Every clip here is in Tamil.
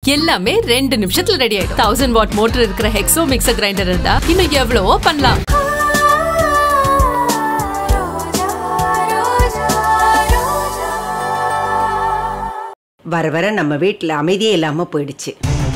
எல்லாமே ரெண்டு நிமிஷத்துல ரெடி ஆயிடும் தௌசண்ட் வாட் மோட்டர் இருக்கிற ஹெக்ஸோ மிக்சர் கிரைண்டர் இருந்தா இன்னும் எவ்வளவோ பண்ணலாம் வர வர நம்ம வீட்டில் அமைதியே இல்லாமல் போயிடுச்சு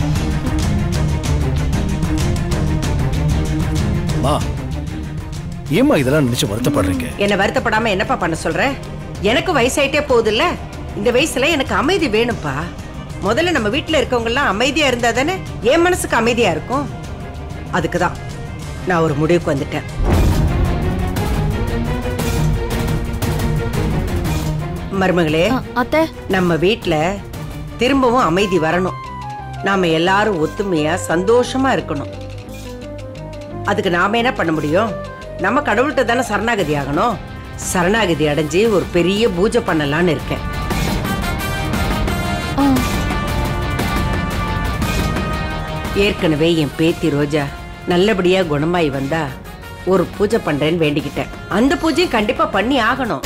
மா ஏம்மா இதெல்லாம் நினைச்சு வருத்தப்படுறீங்க என்னை வருத்தப்படாம என்னப்பா பண்ண சொல்ற எனக்கு வயசாயிட்டே போகுதுல்ல இந்த வயசுல எனக்கு அமைதி வேணும்ப்பா முதல்ல நம்ம வீட்டில் இருக்கவங்க எல்லாம் அமைதியா இருந்தா தானே என் மனசுக்கு அமைதியா இருக்கும் அதுக்கு தான் நான் ஒரு முடிவுக்கு வந்துட்டேன் மருமகளே அத்தை நம்ம வீட்ல திரும்பவும் அமைதி வரணும் நாம எல்லாரும் ஒத்துமையா சந்தோஷமா இருக்கணும் அதுக்கு நாம என்ன பண்ண முடியும் நம்ம கடவுள்கிட்ட தானே சரணாகதி ஆகணும் சரணாகதி அடைஞ்சு ஒரு பெரிய பூஜை பண்ணலாம்னு இருக்கேன் ஏற்கனவே என் பேத்தி ரோஜா நல்லபடியா குணமாயி வந்தா ஒரு பூஜை பண்றேன்னு வேண்டிக்கிட்டேன் அந்த பூஜையும் கண்டிப்பா பண்ணி ஆகணும்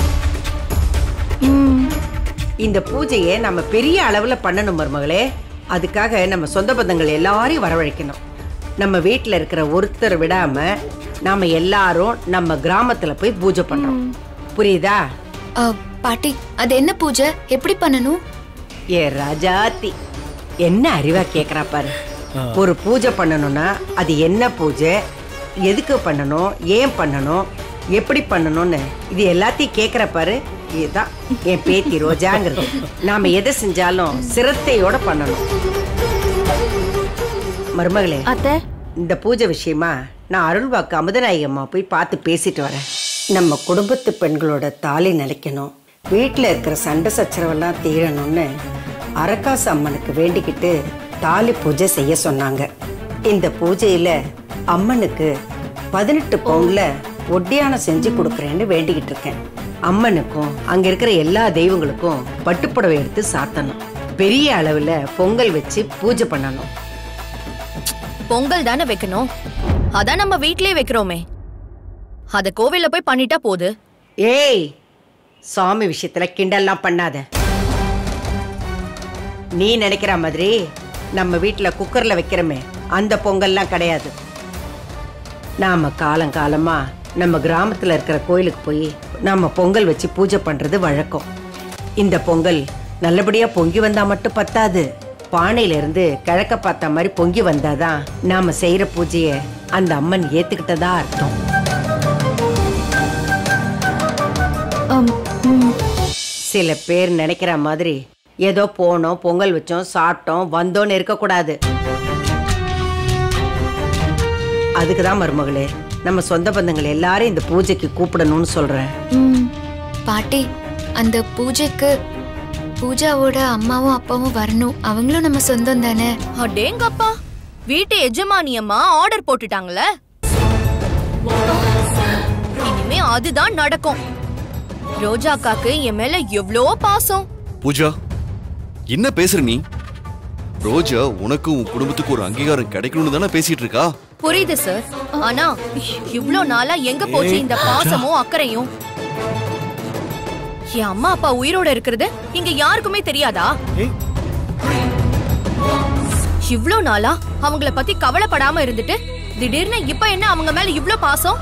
இந்த பூஜையை நம்ம பெரிய அளவுல பண்ணணும் மருமகளே அதுக்காக நம்ம சொந்த பந்தங்கள் எல்லாரையும் வரவழைக்கணும் நம்ம வீட்டில் இருக்கிற ஒருத்தர் விடாம நாம எல்லாரும் நம்ம கிராமத்துல போய் பூஜை பண்றோம் புரியுதா அ, பாட்டி அது என்ன பூஜை எப்படி பண்ணணும் ஏ ராஜாத்தி என்ன அறிவா கேக்குறா பாரு ஒரு பூஜை பண்ணணும்னா அது என்ன பூஜை எதுக்கு பண்ணணும் ஏன் பண்ணணும் எப்படி பண்ணணும்னு இது எல்லாத்தையும் கேக்குற பாரு இதுதான் என் பேத்தி ரோஜாங்கிறது நாம எதை செஞ்சாலும் சிரத்தையோட பண்ணணும் மருமகளே அத்தை இந்த பூஜை விஷயமா நான் அருள்வாக்கு அமுதநாயகி அம்மா போய் பார்த்து பேசிட்டு வரேன் நம்ம குடும்பத்து பெண்களோட தாலி நிலைக்கணும் வீட்டில் இருக்கிற சண்டை சச்சரவெல்லாம் தீரணும்னு அரக்காசு அம்மனுக்கு வேண்டிக்கிட்டு தாலி பூஜை செய்ய சொன்னாங்க இந்த பூஜையில அம்மனுக்கு பதினெட்டு பவுன்ல ஒட்டியானம் செஞ்சு கொடுக்குறேன்னு வேண்டிக்கிட்டு இருக்கேன் அம்மனுக்கும் அங்க இருக்கிற எல்லா தெய்வங்களுக்கும் பட்டுப்புடவை எடுத்து சாத்தணும் பெரிய அளவுல பொங்கல் வச்சு பூஜை பண்ணணும் பொங்கல் தானே வைக்கணும் அதான் நம்ம வீட்லயே வைக்கிறோமே அத கோவில்ல போய் பண்ணிட்டா போது ஏய் சாமி விஷயத்துல கிண்டல்லாம் பண்ணாத நீ நினைக்கிற மாதிரி நம்ம வீட்ல குக்கர்ல வைக்கிறோமே அந்த பொங்கல்லாம் கிடையாது நாம காலங்காலமா நம்ம கிராமத்துல இருக்கிற கோயிலுக்கு போய் நாம பொங்கல் வச்சு பூஜை பண்றது வழக்கம் இந்த பொங்கல் நல்லபடியா பொங்கி வந்தா மட்டும் பத்தாது பானையில இருந்து கிழக்க பார்த்த மாதிரி பொங்கி வந்தாதான் நாம செய்யற பூஜைய அந்த அம்மன் ஏத்துக்கிட்டதா அர்த்தம் அம், ம், சில பேர் நினைக்கிற மாதிரி ஏதோ போனோம் பொங்கல் வச்சோம் சாப்பிட்டோம் வந்தோன்னு இருக்கக்கூடாது அதுக்கு தான் மருமகளே நம்ம சொந்த பந்தங்கள் எல்லாரும் இந்த பூஜைக்கு கூப்பிடணும்னு சொல்றேன் ம். பாட்டி அந்த பூஜைக்கு பூஜாவோட அம்மாவும் அப்பாவும் வரணும் அவங்களும் நம்ம சொந்தம் தானே அடேங்கப்பா வீட்டு எஜமானி அம்மா ஆர்டர் போட்டுட்டாங்களே இனிமே அதுதான் நடக்கும் ரோஜாக்காக்கு என் மேல எவ்ளோ பாசம் பூஜா என்ன பேசுற நீ ரோஜா உனக்கு உன் குடும்பத்துக்கு ஒரு அங்கீகாரம் கிடைக்கணும்னு தானே பேசிட்டு இருக்கா புரியுது சார் ஆனா இவ்ளோ நாளா எங்க போச்சு இந்த பாசமும் அக்கறையும் என் அம்மா அப்பா உயிரோட இருக்கிறது இங்க யாருக்குமே தெரியாதா ஏய் இவ்ளோ நாளா அவங்கள பத்தி கவலைப்படாம இருந்துட்டு திடீர்னு இப்ப என்ன அவங்க மேல இவ்ளோ பாசம்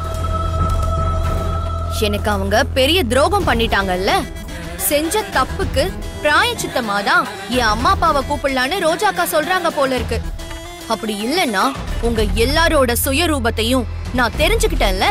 எனக்கு அவங்க பெரிய துரோகம் பண்ணிட்டாங்கல்ல செஞ்ச தப்புக்கு பிராயச்சித்தமா தான் என் அம்மா அப்பாவை கூப்பிடலான்னு ரோஜாக்கா சொல்றாங்க போல இருக்கு அப்படி இல்லைன்னா உங்க எல்லாரோட சுயரூபத்தையும் நான் தெரிஞ்சுக்கிட்டேன்ல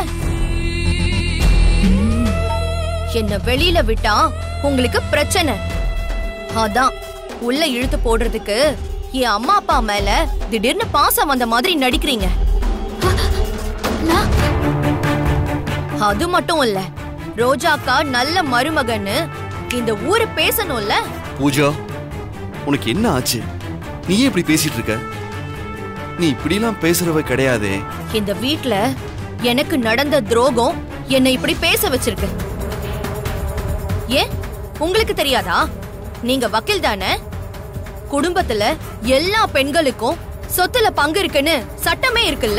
என்ன வெளியில விட்டா உங்களுக்கு பிரச்சனை அதான் உள்ள இழுத்து போடுறதுக்கு என் அம்மா அப்பா மேல திடீர்னு பாசம் வந்த மாதிரி நடிக்கிறீங்க நான் அது மட்டும் இல்ல ரோஜாக்கா நல்ல மருமகன்னு இந்த ஊரு பேசணும்ல பூஜா உனக்கு என்ன ஆச்சு நீ ஏன் இப்படி பேசிட்டு இருக்க நீ இப்படிலாம் பேசுறவ கிடையாதே இந்த வீட்ல எனக்கு நடந்த துரோகம் என்னை இப்படி பேச வச்சிருக்கு ஏன் உங்களுக்கு தெரியாதா நீங்க வக்கீல் தானே குடும்பத்துல எல்லா பெண்களுக்கும் சொத்துல பங்கு இருக்குன்னு சட்டமே இருக்குல்ல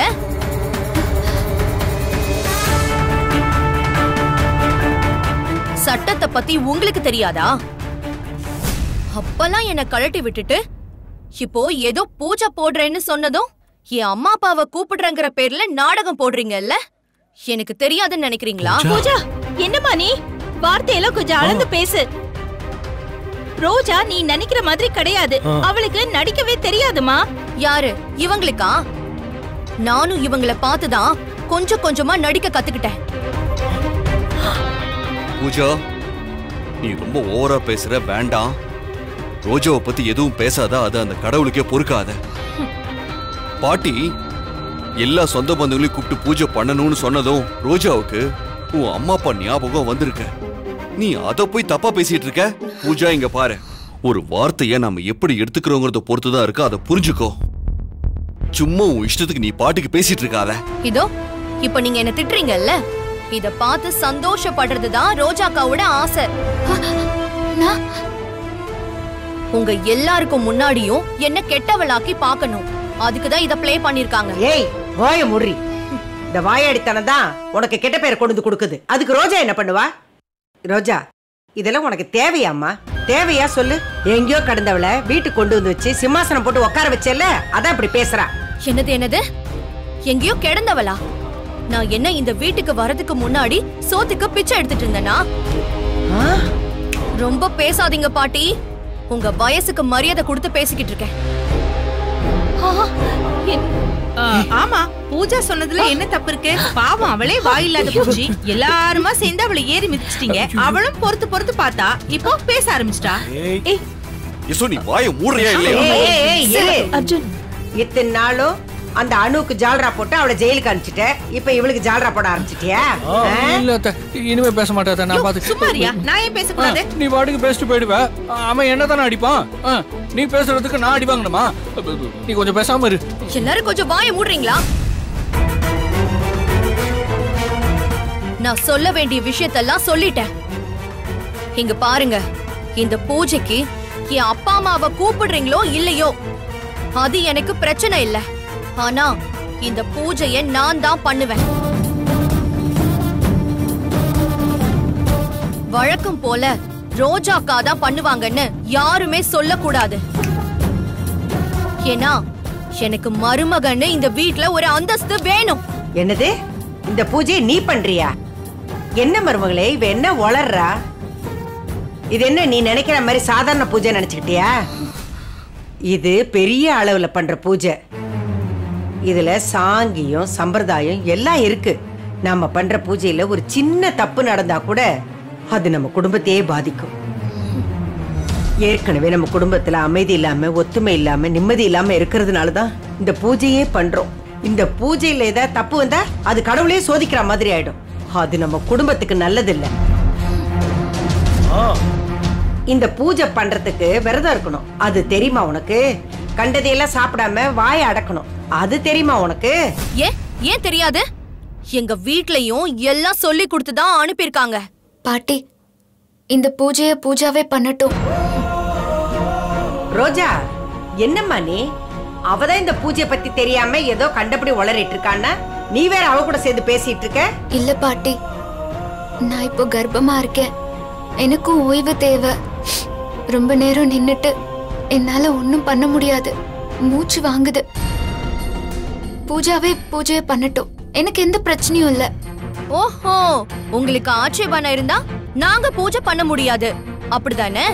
சட்டத்தை பத்தி உங்களுக்கு தெரியாதா அப்பெல்லாம் என்ன கழட்டி விட்டுட்டு இப்போ ஏதோ பூஜை போடுறேன்னு சொன்னதும் என் அம்மா அப்பாவை கூப்பிடுறேங்கிற பேர்ல நாடகம் போடுறீங்கல்ல எனக்கு தெரியாதுன்னு நினைக்கிறீங்களா பூஜா என்னம்மா நீ வார்த்தையெல்லாம் கொஞ்சம் அளந்து பேசு ரோஜா நீ நினைக்கிற மாதிரி கிடையாது அவளுக்கு நடிக்கவே தெரியாதுமா யாரு இவங்களுக்கா நானும் இவங்கள பார்த்துதான் கொஞ்சம் கொஞ்சமா நடிக்க கத்துக்கிட்டேன் பூஜா நீ ரொம்ப ஓவரா பேசுற வேண்டாம் ரோஜாவை பத்தி எதுவும் பேசாத அது அந்த கடவுளுக்கே பொறுக்காத பாட்டி எல்லா சொந்த பந்தங்களையும் கூப்பிட்டு பூஜை பண்ணணும்னு சொன்னதும் ரோஜாவுக்கு உன் அம்மா அப்பா ஞாபகம் வந்திருக்க நீ அத போய் தப்பா பேசிட்டு இருக்க பூஜா இங்க பாரு ஒரு வார்த்தைய நாம எப்படி எடுத்துக்கிறோங்கிறத பொறுத்து தான் இருக்கு அதை புரிஞ்சுக்கோ சும்மா உன் இஷ்டத்துக்கு நீ பாட்டுக்கு பேசிட்டு இருக்காத இதோ இப்ப நீங்க என்ன திட்டுறீங்கல்ல இத பார்த்து சந்தோஷப்படுறதுதான் ரோஜாக்காவோட ஆசை நான் உங்க எல்லாருக்கும் முன்னாடியும் என்ன கெட்டவளாக்கி பார்க்கணும் அதுக்கு தான் இத ப்ளே பண்ணிருக்காங்க ஏய் வாய முறி இந்த வாயாடித்தனம் தான் உனக்கு கெட்ட பேரை கொண்டு வந்து கொடுக்குது அதுக்கு ரோஜா என்ன பண்ணுவா ரோஜா இதெல்லாம் உனக்கு தேவையாம்மா தேவையா சொல்லு எங்கேயோ கடந்தவள வீட்டுக்கு கொண்டு வந்து வச்சு சிம்மாசனம் போட்டு உட்கார வச்சேல்ல அதான் இப்படி பேசுறா என்னது என்னது எங்கேயோ கிடந்தவளா நான் என்ன இந்த வீட்டுக்கு வரதுக்கு முன்னாடி சோத்துக்கு பிச்சை எடுத்துட்டு இருந்தேனா ஆ? ரொம்ப பேசாதீங்க பாட்டி உங்க வயசுக்கு மரியாதை கொடுத்து பேசிக்கிட்டு இருக்கேன் ஆ, ஆமா பூஜா சொன்னதுல என்ன தப்பு இருக்கு பாவம் அவளே வாயில்லாத பூச்சி எல்லாருமா சேர்ந்து அவளை ஏறி மிதிச்சிட்டீங்க அவளும் பொறுத்து பொறுத்து பார்த்தா இப்போ பேச ஆரம்பிச்சிட்டா ஏய் யசோ நீ வாயை மூடுறியா இல்லையா ஏய், ஏய், ஏய், இரு. இத்தனை நாளும் அந்த அணுவுக்கு ஜால்ரா போட்டு அவளை ஜெயிலுக்கு அனுப்பிச்சிட்ட இப்ப இவளுக்கு ஜால்ரா போட ஆரம்பிச்சிட்டியா ஆ, இல்ல அத்தை, இனிமே பேச மாட்டேன் அத்தை, நான் சும்மாரியா பாத்து நான் ஏன் பேசக்கூடாது ஆ, நீ பாட்டுக்கு பேசிட்டு போயிடுவ ஆ, அவன் என்ன தானே அடிப்பான் ஆ, நீ பேசுறதுக்கு நான் அடி வாங்கணுமா நீ கொஞ்சம் பேசாம இரு எல்லாரும் கொஞ்சம் வாயை மூடுறீங்களா நான் சொல்ல வேண்டிய விஷயத்தெல்லாம் சொல்லிட்டேன் இங்க பாருங்க இந்த பூஜைக்கு என் அப்பா அம்மாவை கூப்பிடுறீங்களோ இல்லையோ அது எனக்கு பிரச்சனை இல்ல ஆனா இந்த பூஜையை நான் தான் பண்ணுவேன் வழக்கம் போல ரோஜாக்கா தான் பண்ணுவாங்கன்னு யாருமே சொல்லக்கூடாது ஏன்னா எனக்கு மருமகன்னு இந்த வீட்ல ஒரு அந்தஸ்து வேணும் என்னது இந்த பூஜையை நீ பண்றியா என்ன மருமகளே இவ என்ன வளர்றா இது என்ன நீ நினைக்கிற மாதிரி சாதாரண பூஜை நினைச்சுக்கிட்டியா இது பெரிய அளவுல பண்ற பூஜை இதுல சாங்கியம் சம்பிரதாயம் எல்லாம் இருக்கு நாம பண்ற பூஜையில ஒரு சின்ன தப்பு நடந்தா கூட அது நம்ம குடும்பத்தையே பாதிக்கும் ஏற்கனவே நம்ம குடும்பத்துல அமைதி இல்லாம ஒத்துமை இல்லாம நிம்மதி இல்லாம இருக்கிறதுனால தான் இந்த பூஜையே பண்றோம் இந்த பூஜையில ஏதாவது தப்பு வந்தா அது கடவுளே சோதிக்கிற மாதிரி ஆயிடும் அது நம்ம குடும்பத்துக்கு நல்லதில்ல இந்த பூஜை பண்றதுக்கு விரதம் இருக்கணும் அது தெரியுமா உனக்கு கண்டதையெல்லாம் சாப்பிடாம வாயை அடக்கணும் அது தெரியுமா உனக்கு ஏன் ஏன் தெரியாது எங்க வீட்லயும் எல்லாம் சொல்லி கொடுத்து தான் அனுப்பியிருக்காங்க பாட்டி இந்த பூஜைய பூஜாவே பண்ணட்டும் ரோஜா என்னம்மா நீ அவதான் இந்த பூஜை பத்தி தெரியாம ஏதோ கண்டபடி உளறிட்டு இருக்கான்னா நீ வேற அவ கூட சேர்ந்து பேசிட்டு இருக்க இல்ல பாட்டி நான் இப்போ கர்ப்பமா இருக்கேன் எனக்கும் ஓய்வு தேவை ரொம்ப நேரம் நின்னுட்டு என்னால ஒண்ணும் பண்ண முடியாது மூச்சு வாங்குது பூஜாவே பூஜையை பண்ணட்டும் எனக்கு எந்த பிரச்சனையும் இல்ல ஓஹோ உங்களுக்கு ஆட்சேபனை இருந்தா நாங்க பூஜை பண்ண முடியாது அப்படிதானே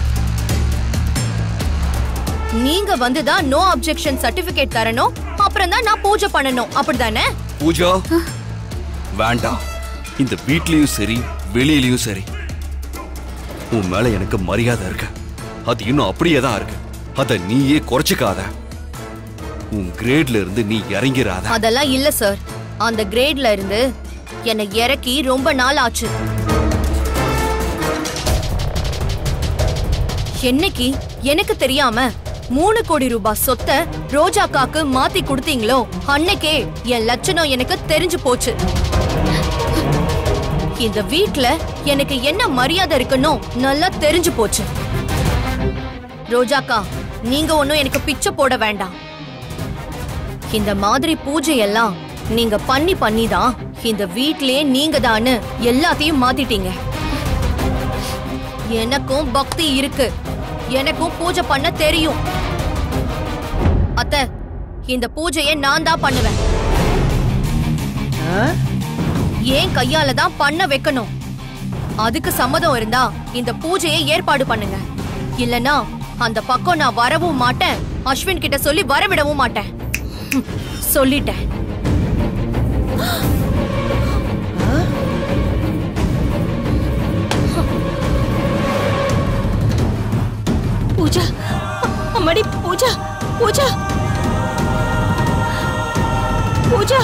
நீங்க வந்துதான் நோ அப்ஜெக்ஷன் சர்டிபிகேட் தரணும் அப்புறம் தான் நான் பூஜை பண்ணணும் அப்படிதானே பூஜா வேண்டாம் இந்த வீட்லயும் சரி வெளியிலயும் சரி உன் மேல எனக்கு மரியாதை இருக்கு அது இன்னும் அப்படியே தான் இருக்கு அத நீயே குறைச்சிக்காத உன் கிரேட்ல இருந்து நீ இறங்கிறாத அதெல்லாம் இல்ல சார் அந்த கிரேட்ல இருந்து என்னை இறக்கி ரொம்ப நாள் ஆச்சு என்னைக்கு எனக்கு தெரியாம மூணு கோடி ரூபாய் சொத்தை ரோஜாக்காக்கு மாத்தி கொடுத்தீங்களோ அன்னைக்கே என் லட்சணம் எனக்கு தெரிஞ்சு போச்சு இந்த வீட்ல எனக்கு என்ன மரியாதை இருக்குன்னு நல்லா தெரிஞ்சு போச்சு ரோஜாக்கா நீங்க ஒன்னும் எனக்கு பிச்சை போட வேண்டாம் இந்த மாதிரி பூஜை எல்லாம் நீங்க பண்ணி பண்ணி தான் இந்த வீட்லயே நீங்க தான்னு எல்லாத்தையும் மாத்திட்டீங்க எனக்கும் பக்தி இருக்கு எனக்கும் பூஜை பண்ண தெரியும் அத்தை இந்த பூஜையை நான் தான் பண்ணுவேன் ஆ? ஏன் கையால தான் பண்ண வைக்கணும் அதுக்கு சம்மதம் இருந்தா இந்த பூஜையை ஏற்பாடு பண்ணுங்க இல்லனா அந்த பக்கம் நான் வரவும் மாட்டேன் அஸ்வின் கிட்ட சொல்லி வரவிடவும் மாட்டேன் ஹம், சொல்லிட்டேன் பூஜா அம்மாடி பூஜா பூஜா பூஜா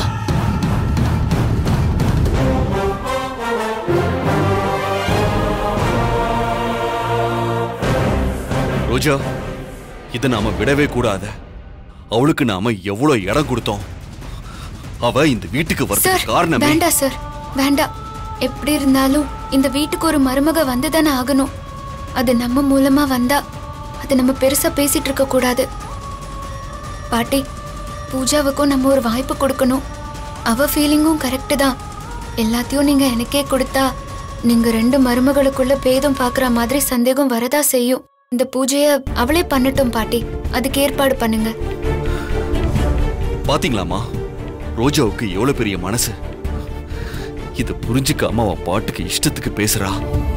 ரோஜா இதை நாம விடவே கூடாது அவளுக்கு நாம எவ்வளவு இடம் கொடுத்தோம் அவ இந்த வீட்டுக்கு சார் வரதுக்கு காரணமே வேண்டாம் சார் வேண்டாம் எப்படி இருந்தாலும் இந்த வீட்டுக்கு ஒரு மருமக வந்துதானே ஆகணும் அது நம்ம மூலமா வந்தா அது நம்ம பெருசா பேசிட்டு இருக்க கூடாது பாட்டி பூஜாவுக்கும் நம்ம ஒரு வாய்ப்பு கொடுக்கணும் அவ ஃபீலிங்கும் கரெக்டு தான் எல்லாத்தையும் நீங்க எனக்கே கொடுத்தா நீங்க ரெண்டு மருமகளுக்குள்ள பேதம் பார்க்குற மாதிரி சந்தேகம் வரதா செய்யும் இந்த பூஜைய அவளே பண்ணட்டும் பாட்டி அதுக்கு ஏற்பாடு பண்ணுங்க பாத்தீங்களாமா ரோஜாவுக்கு எவ்வளவு பெரிய மனசு இத புரிஞ்சுக்காம அவ பாட்டுக்கு இஷ்டத்துக்கு பேசுறா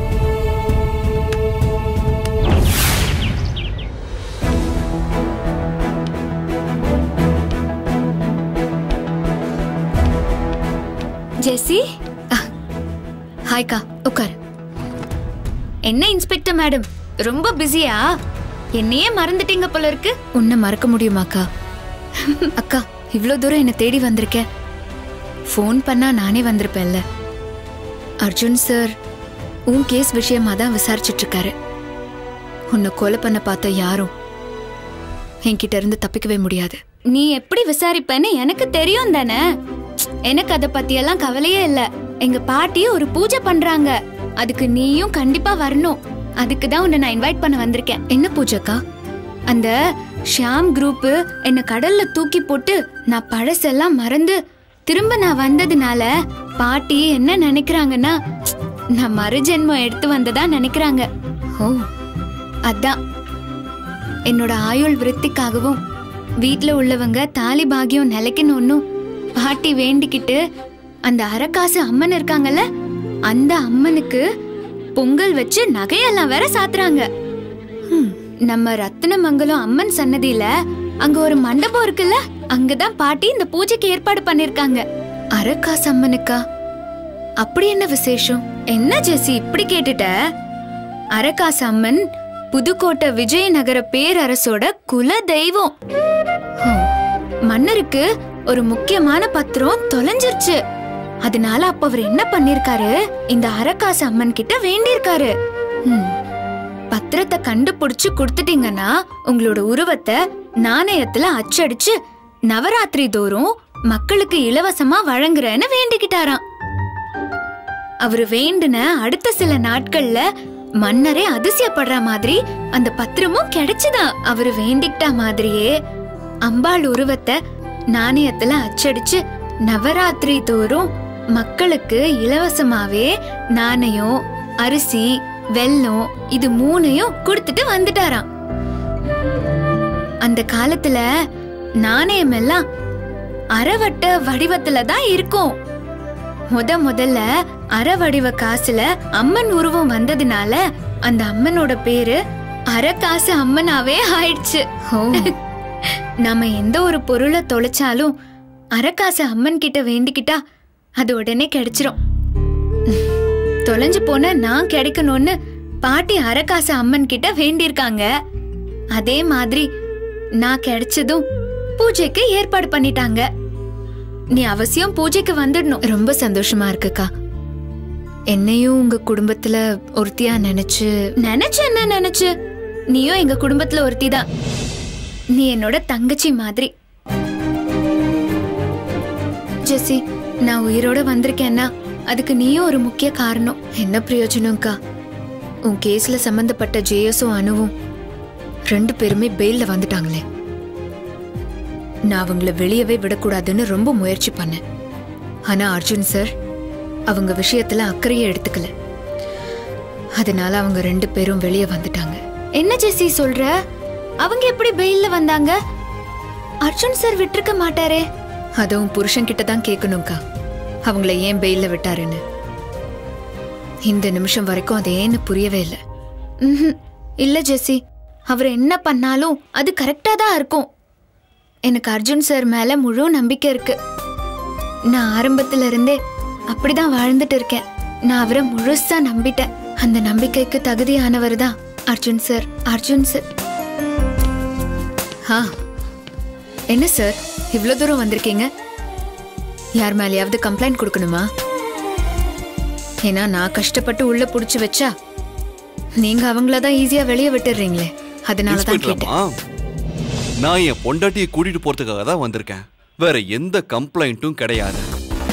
ஜெசி ஹாய்க்கா உட்கார் என்ன இன்ஸ்பெக்டர் மேடம் ரொம்ப பிஸியா என்னையே மறந்துட்டீங்க போல இருக்கு உன்னை மறக்க முடியுமாக்கா அக்கா இவ்வளோ தூரம் என்னை தேடி வந்திருக்கேன் ஃபோன் பண்ணா நானே வந்திருப்பேன்ல அர்ஜுன் சார் உன் கேஸ் விஷயமா தான் விசாரிச்சுட்டு இருக்காரு உன்னை கொலை பண்ண பார்த்த யாரும் என்கிட்ட இருந்து தப்பிக்கவே முடியாது நீ எப்படி விசாரிப்பேன்னு எனக்கு தெரியும் தானே எனக்கு அத பத்தி எல்லாம் கவலையே இல்ல எங்க பாட்டி ஒரு பூஜை பண்றாங்க அதுக்கு நீயும் கண்டிப்பா வரணும் அதுக்கு தான் உன்னை நான் இன்வைட் பண்ண வந்திருக்கேன் என்ன பூஜைக்கா அந்த ஷியாம் குரூப் என்ன கடல்ல தூக்கி போட்டு நான் பழசெல்லாம் மறந்து திரும்ப நான் வந்ததுனால பாட்டி என்ன நினைக்கிறாங்கன்னா நான் மறுஜென்மம் எடுத்து வந்ததா நினைக்கிறாங்க ஓ அதான் என்னோட ஆயுள் விருத்திக்காகவும் வீட்ல உள்ளவங்க தாலி பாக்கியம் நிலைக்கணும்னு பாட்டி வேண்டிக்கிட்டு அந்த அரக்காசு அம்மன் இருக்காங்கல்ல அந்த அம்மனுக்கு பொங்கல் வச்சு நகையெல்லாம் வேற சாத்துறாங்க ஹம், நம்ம ரத்தினமங்கலம் அம்மன் சன்னதியில அங்க ஒரு மண்டபம் இருக்குல்ல அங்கதான் பாட்டி இந்த பூஜைக்கு ஏற்பாடு பண்ணிருக்காங்க அரக்காசு அம்மனுக்கா அப்படி என்ன விசேஷம் என்ன ஜெசி இப்படி கேட்டுட்ட அரக்காசு அம்மன் புதுக்கோட்டை விஜயநகர பேரரசோட குல தெய்வம் ஹம், மன்னருக்கு ஒரு முக்கியமான பத்திரம் தொலைஞ்சிருச்சு அதனால அப்ப அவர் என்ன பண்ணிருக்காரு இந்த அரக்காசு அம்மன் கிட்ட வேண்டியிருக்காரு ஹம், பத்திரத்தை கண்டுபிடிச்சு கொடுத்துட்டீங்கன்னா உங்களோட உருவத்தை நாணயத்துல அச்சடிச்சு நவராத்திரி தோறும் மக்களுக்கு இலவசமா வழங்குறேன்னு வேண்டிக்கிட்டாராம் அவரு வேண்டுன அடுத்த சில நாட்கள்ல மன்னரே அதிசயப்படுற மாதிரி அந்த பத்திரமும் கிடைச்சுதான் அவரு வேண்டிக்கிட்ட மாதிரியே அம்பாள் உருவத்தை நாணயத்துல அச்சடிச்சு நவராத்திரி தோறும் மக்களுக்கு இலவசமாவே நாணயம் அரிசி வெல்லம் இது மூணையும் கொடுத்துட்டு வந்துட்டாராம் அந்த காலத்துல நாணயம் எல்லாம் அறவட்ட வடிவத்துல தான் இருக்கும் முத முதல்ல அறவடிவ காசுல அம்மன் உருவம் வந்ததுனால அந்த அம்மனோட பேரு அறக்காசு அம்மனாவே ஆயிடுச்சு நாம எந்த ஒரு பொருளை தொலைச்சாலும் அறக்காசு அம்மன் கிட்ட வேண்டிக்கிட்டா அது உடனே கிடைச்சிரும் தொலைஞ்சு போன நான் கிடைக்கணும்னு பாட்டி அறக்காசு அம்மன் கிட்ட வேண்டியிருக்காங்க அதே மாதிரி நான் கிடைச்சதும் பூஜைக்கு ஏற்பாடு பண்ணிட்டாங்க நீ அவசியம் பூஜைக்கு வந்துடணும் ரொம்ப சந்தோஷமா இருக்குக்கா என்னையும் உங்க குடும்பத்துல ஒருத்தியா நினைச்சு நினைச்சு என்ன நினைச்சு நீயும் எங்க குடும்பத்துல ஒருத்தி தான் நீ என்னோட தங்கச்சி மாதிரி ஜெசி நான் உயிரோட வந்திருக்கேன்னா அதுக்கு நீயும் ஒரு முக்கிய காரணம் என்ன பிரயோஜனம்க்கா உன் கேஸ்ல சம்பந்தப்பட்ட ஜேஎஸும் அணுவும் ரெண்டு பேருமே பெயில்ல வந்துட்டாங்களே நான் அவங்கள வெளியவே விடக்கூடாதுன்னு ரொம்ப முயற்சி பண்ணேன் ஆனா அர்ஜுன் சார் அவங்க விஷயத்துல அக்கறையே எடுத்துக்கல அதனால அவங்க ரெண்டு பேரும் வெளியே வந்துட்டாங்க என்ன ஜெசி சொல்ற அவங்க எப்படி பெயில்ல வந்தாங்க அர்ஜுன் சார் விட்டிருக்க மாட்டாரே அதுவும் புருஷன் கிட்ட தான் கேட்கணும்க்கா அவங்கள ஏன் பெயில்ல விட்டாருன்னு இந்த நிமிஷம் வரைக்கும் அது ஏன்னு புரியவே இல்லை ம்ஹும். இல்ல ஜெசி அவர் என்ன பண்ணாலும் அது கரெக்டா தான் இருக்கும் எனக்கு அர்ஜுன் சார் மேல முழு நம்பிக்கை இருக்கு நான் ஆரம்பத்துல இருந்தே அப்படிதான் வாழ்ந்துட்டு இருக்கேன் நான் அவரை முழுசா நம்பிட்டேன் அந்த நம்பிக்கைக்கு தகுதியானவர் தான் அர்ஜுன் சார் அர்ஜுன் சார் ஆ என்ன சார் இவ்வளோ தூரம் வந்திருக்கீங்க யார் மேலேயாவது கம்ப்ளைண்ட் கொடுக்கணுமா ஏன்னா நான் கஷ்டப்பட்டு உள்ள புடிச்சு வச்சா நீங்க அவங்கள தான் ஈஸியா வெளியே விட்டுடுறீங்களே அதனால தான் இன்ஸ்பெக்டர் கேட்டேன் அம்மா நான் என் பொண்டாட்டியை கூட்டிட்டு போறதுக்காக தான் வந்திருக்கேன் வேற எந்த கம்ப்ளைண்ட்டும் கிடையாது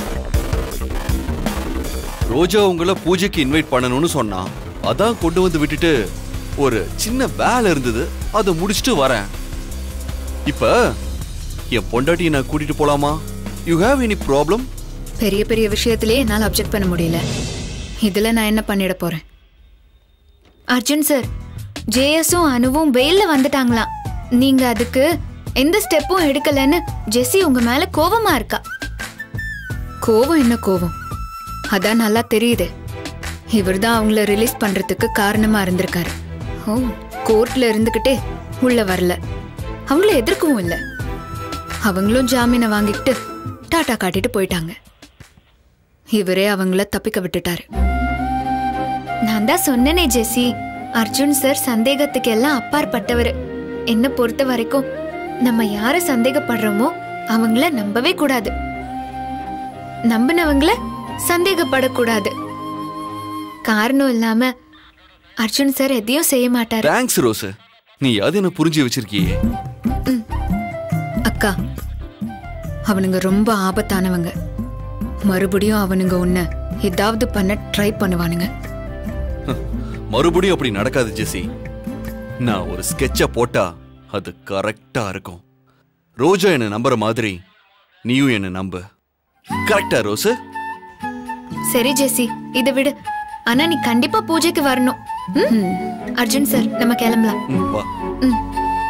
ரோஜா உங்களை பூஜைக்கு இன்வைட் பண்ணணும்னு சொன்னா அதான் கொண்டு வந்து விட்டுட்டு ஒரு சின்ன வேலை இருந்தது அதை முடிச்சுட்டு வரேன் இப்ப என் பொண்டாட்டியை நான் கூட்டிட்டு போலாமா யூ ஹேவ் எனி ப்ராப்ளம் பெரிய பெரிய விஷயத்திலேயே என்னால் அப்செக்ட் பண்ண முடியல இதுல நான் என்ன பண்ணிட போறேன் அர்ஜுன் சார் ஜேஎஸும் அனுவும் வெயில்ல வந்துட்டாங்களாம் நீங்க அதுக்கு எந்த ஸ்டெப்பும் எடுக்கலன்னு ஜெஸ்ஸி உங்க மேல கோவமா இருக்கா கோவம் என்ன கோவம் அதான் நல்லா தெரியுது இவர் தான் அவங்கள ரிலீஸ் பண்றதுக்கு காரணமா இருந்திருக்காரு ஓ கோர்ட்ல இருந்துகிட்டே உள்ள வரல அவங்கள எதிர்க்கவும் இல்லை அவங்களும் ஜாமீனை வாங்கிக்கிட்டு டாட்டா காட்டிட்டு போயிட்டாங்க இவரே அவங்கள தப்பிக்க விட்டுட்டாரு நான் தான் சொன்னனே ஜெசி அர்ஜுன் சார் சந்தேகத்துக்கு எல்லாம் அப்பாற்பட்டவர் என்ன பொறுத்த வரைக்கும் நம்ம யார சந்தேகப்படுறோமோ அவங்கள நம்பவே கூடாது நம்பினவங்கள சந்தேகப்படக்கூடாது காரணம் இல்லாம அர்ஜுன் சார் எதையும் செய்ய மாட்டாரு தேங்க்ஸ் ரோஸ் நீ அது என்ன புரிஞ்சு வச்சிருக்கியே அக்கா அவனுங்க ரொம்ப ஆபத்தானவங்க மறுபடியும் அவனுங்க உன்னை ஏதாவது பண்ண ட்ரை பண்ணுவானுங்க மறுபடியும் அப்படி நடக்காது ஜெசி நான் ஒரு ஸ்கெட்ச போட்டா அது கரெக்டா இருக்கும் ரோஜா என்ன நம்புற மாதிரி நீயும் என்ன நம்பு கரெக்டா ரோஸ் சரி ஜெசி இதை விடு ஆனா நீ கண்டிப்பா பூஜைக்கு வரணும் ம்? அர்ஜுன் சார் நம்ம கிளம்பலாம் வா ம்.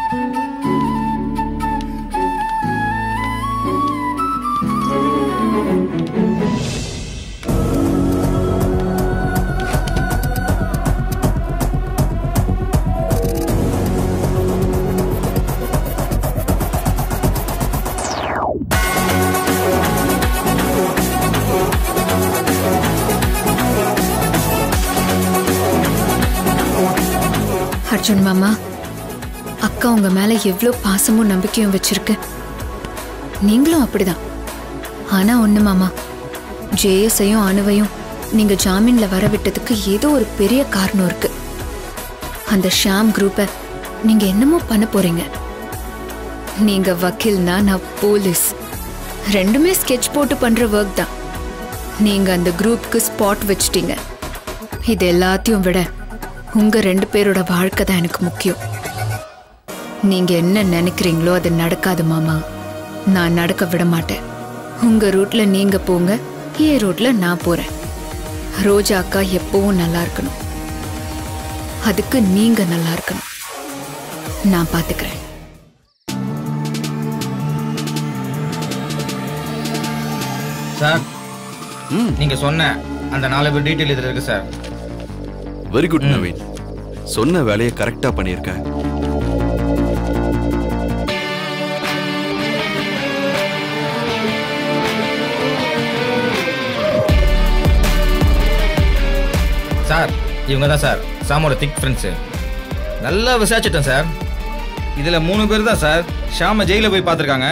அர்ஜுன் மாமா அக்கா உங்க மேல எவ்வளோ பாசமும் நம்பிக்கையும் வச்சிருக்கு நீங்களும் அப்படிதான் ஆனா ஒண்ணு மாமா ஜேஎஸையும் அணுவையும் நீங்க ஜாமீன்ல வர விட்டதுக்கு ஏதோ ஒரு பெரிய காரணம் இருக்கு அந்த ஷாம் குரூப்பை நீங்க என்னமோ பண்ண போறீங்க நீங்க வக்கீல்னா நான் போலீஸ் ரெண்டுமே ஸ்கெட்ச் போட்டு பண்ற ஒர்க் தான் நீங்க அந்த குரூப்புக்கு ஸ்பாட் வச்சிட்டீங்க இது எல்லாத்தையும் விட உங்க ரெண்டு பேரோட வாழ்க்கை தான் எனக்கு முக்கியம் நீங்க என்ன நினைக்கிறீங்களோ அது நடக்காது மாமா நான் நடக்க விட மாட்டேன் உங்க ரூட்ல நீங்க போங்க என் ரூட்ல நான் போறேன் ரோஜா அக்கா எப்பவும் நல்லா இருக்கணும் அதுக்கு நீங்க நல்லா இருக்கணும் நான் பாத்துக்கிறேன் சார் நீங்க சொன்ன அந்த நாலு பேர் டீட்டெயில் இதுல இருக்கு சார் வெரி குட் நவீன் சொன்ன வேலையை கரெக்டா பண்ணியிருக்க சார் இவங்க தான் சார் சாமோட திக் ஃப்ரெண்ட்ஸு நல்லா விசாரிச்சிட்டேன் சார் இதில் மூணு பேர் தான் சார் ஷாம ஜெயிலில் போய் பார்த்துருக்காங்க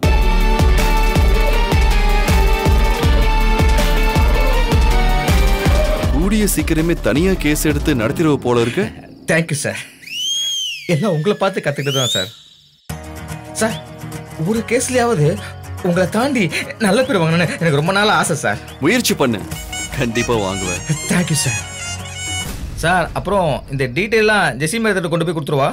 கூடிய சீக்கிரமே தனியா கேஸ் எடுத்து நடத்திடுவ போல இருக்கு தேங்க்யூ சார் எல்லாம் உங்களை பார்த்து கற்றுக்கிட்டு தான் சார் சார் ஒரு கேஸ்லயாவது உங்களை தாண்டி நல்ல பேர் வாங்கணும்னு எனக்கு ரொம்ப நாள் ஆசை சார் முயற்சி பண்ணு கண்டிப்பா வாங்குவேன் தேங்க்யூ சார் சார் அப்புறம் இந்த டீட்டெயிலாம் ஜெசி மேடத்திட்ட கொண்டு போய் கொடுத்துருவா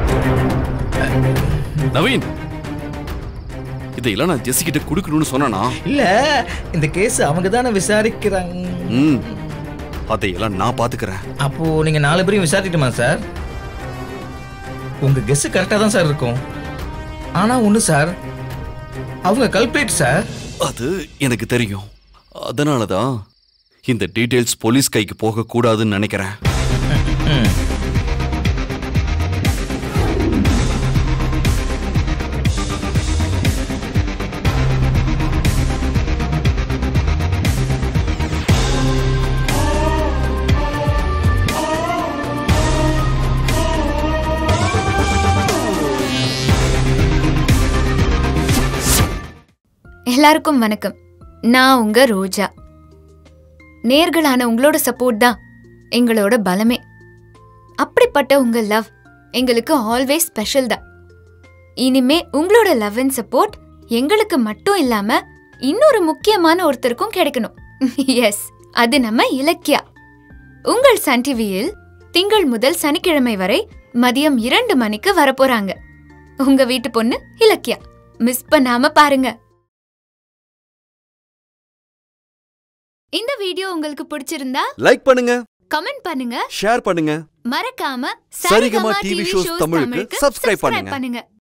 நவீன் இதையெல்லாம் நான் ஜெசி கிட்ட கொடுக்கணும்னு சொன்னானா இல்ல இந்த கேஸ் அவங்க தானே விசாரிக்கிறாங்க ம் அதையெல்லாம் நான் பாத்துக்கிறேன் அப்போ நீங்க நாலு பேரையும் விசாரிக்கட்டுமா சார் உங்க கெஸ் கரெக்டா தான் சார் இருக்கும் ஆனா ஒண்ணு சார் அவங்க கல்பிரேட் சார் அது எனக்கு தெரியும் அதனால தான் இந்த டீடைல்ஸ் போலீஸ் கைக்கு போக கூடாதுன்னு நினைக்கிறேன் எல்லாருக்கும் வணக்கம் நான் உங்க ரோஜா நேர்களான உங்களோட சப்போர்ட் தான் எங்களோட பலமே அப்படிப்பட்ட உங்க லவ் எங்களுக்கு ஆல்வேஸ் ஸ்பெஷல் தான் இனிமே உங்களோட லவ் அண்ட் சப்போர்ட் எங்களுக்கு மட்டும் இல்லாம இன்னொரு முக்கியமான ஒருத்தருக்கும் கிடைக்கணும் எஸ் அது நம்ம இலக்கியா உங்கள் சன் டிவியில் திங்கள் முதல் சனிக்கிழமை வரை மதியம் இரண்டு மணிக்கு வரப்போறாங்க உங்க வீட்டு பொண்ணு இலக்கியா மிஸ் பண்ணாம பாருங்க இந்த வீடியோ உங்களுக்கு பிடிச்சிருந்தா லைக் பண்ணுங்க கமெண்ட் பண்ணுங்க ஷேர் பண்ணுங்க மறக்காம சரிகமா டிவி ஷோஸ் தமிழுக்கு subscribe பண்ணுங்க. பண்ணுங்க